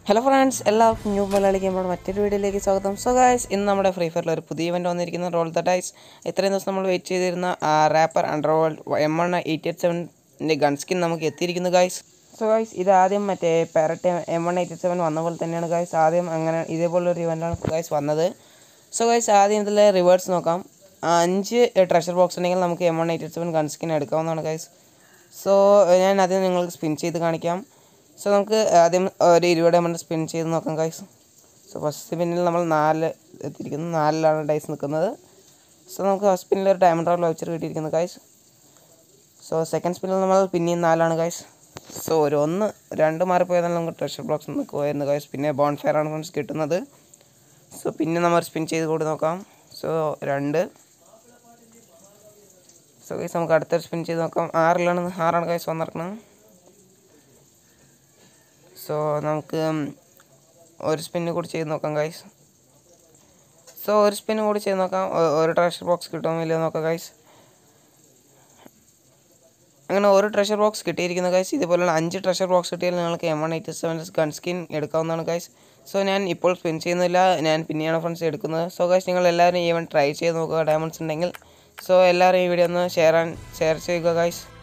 hello friends എല്ലാവർക്കും new Malayali ഗെയിമോട് മറ്റൊരു വീഡിയോയിലേക്ക് സ്വാഗതം സോ ഗായ്സ് ഇന്ന് നമ്മുടെ ഫ്രീ ഫയറിൽ ഒരു പുതിയ ഇവൻറ്റ് വന്നിരിക്കുന്ന റോൾ ദ ഡൈസ് ഇത്രയും ദിവസം നമ്മൾ വെയിറ്റ് ചെയ്തിരുന്ന rapper underworld M one eight eight സെവൻ്റെ ഗൺ സ്കിൻ നമുക്ക് എത്തിയിരിക്കുന്നു ഗായ്സ് സോ ഗായ്സ് ഇത് ആദ്യം മറ്റേ parrot M one eight seven വന്ന പോലെ തന്നെയാണ് ഗായ്സ് ആദ്യം അങ്ങനെ ഇതേപോലൊരു ഇവൻ്റാണ് ഗായ്സ് വന്നത് സോ ഗായ്സ് ആദ്യം ഇതിൽ റിവേഴ്സ് നോക്കാം അഞ്ച് ട്രഷർ ബോക്സ് ഉണ്ടെങ്കിൽ നമുക്ക് M one eight seven gun skin എടുക്കാവുന്നതാണ് ഗായ്സ് സോ ഞാൻ ആദ്യം നിങ്ങൾക്ക് സ്പിൻ ചെയ്ത് കാണിക്കാം സോ നമുക്ക് ആദ്യം ഒരു ഇരുപത് എമൗണ്ട് സ്പിൻ ചെയ്ത് നോക്കാം ഗൈസ് സോ ഫസ്റ്റ് സ്പിന്നിൽ നമ്മൾ നാല് എത്തിയിരിക്കുന്നു നാലിലാണ് ഡൈസ് നിൽക്കുന്നത് സോ നമുക്ക് ഫസ്റ്റ് സ്പിന്നിൽ ഒരു ഡയമണ്ട് റോൾ വൗച്ചർ കിട്ടിയിരിക്കുന്നു ഗൈസ് സോ സെക്കൻഡ് സ്പിന്നിൽ നമ്മൾ പിന്നെയും നാലാണ് ഗൈസ് സോ ഒരു ഒന്ന് രണ്ട് മാറിപ്പോയാൽ നമുക്ക് ട്രഷർ ബ്ലോക്സ് നിൽക്കുമായിരുന്നു ഗൈസ് പിന്നെ ബോൺ ഫയർ ആണ് ഫ്രണ്ട്സ് കിട്ടുന്നത് സോ പിന്നെ നമ്മൾ സ്പിൻ ചെയ്ത് കൂടി നോക്കാം സോ രണ്ട് സോ ഗൈസ് നമുക്ക് അടുത്തൊരു സ്പിൻ ചെയ്ത് നോക്കാം ആറിലാണ് ആറാണ് ഗൈസ് വന്നിരിക്കുന്നത് സോ നമുക്ക് ഒരു സ്പിന്ന് കൂടി ചെയ്ത് നോക്കാം ഗൈസ് സോ ഒരു സ്പിന്ന് കൂടി ചെയ്ത് നോക്കാം ഒ- ഒരു ട്രഷർ ബോക്സ് കിട്ടുമോ ഇല്ലയോ നോക്കാം ഗൈസ് അങ്ങനെ ഒരു ട്രഷർ ബോക്സ് കിട്ടിയിരിക്കുന്നു ഗൈസ് ഇതുപോലുള്ള അഞ്ച് ട്രഷർ ബോക്സ് കിട്ടിയാൽ നിങ്ങൾക്ക് M one eighty seven gun skin എടുക്കാവുന്നതാണ് ഗൈസ് സോ ഞാൻ ഇപ്പോൾ സ്പിൻ ചെയ്യുന്നില്ല ഞാൻ പിന്നെയാണ് ഫ്രണ്ട്സ് എടുക്കുന്നത് സോ ഗൈസ് നിങ്ങൾ എല്ലാവരും ഈവൻ ട്രൈ ചെയ്ത് നോക്കുക ഡയമണ്ട്സ് ഉണ്ടെങ്കിൽ സോ എല്ലാവരും ഈ വീഡിയോ ഒന്ന് ഷെയർ ഷെയർ ചെയ്യുക ഗൈസ്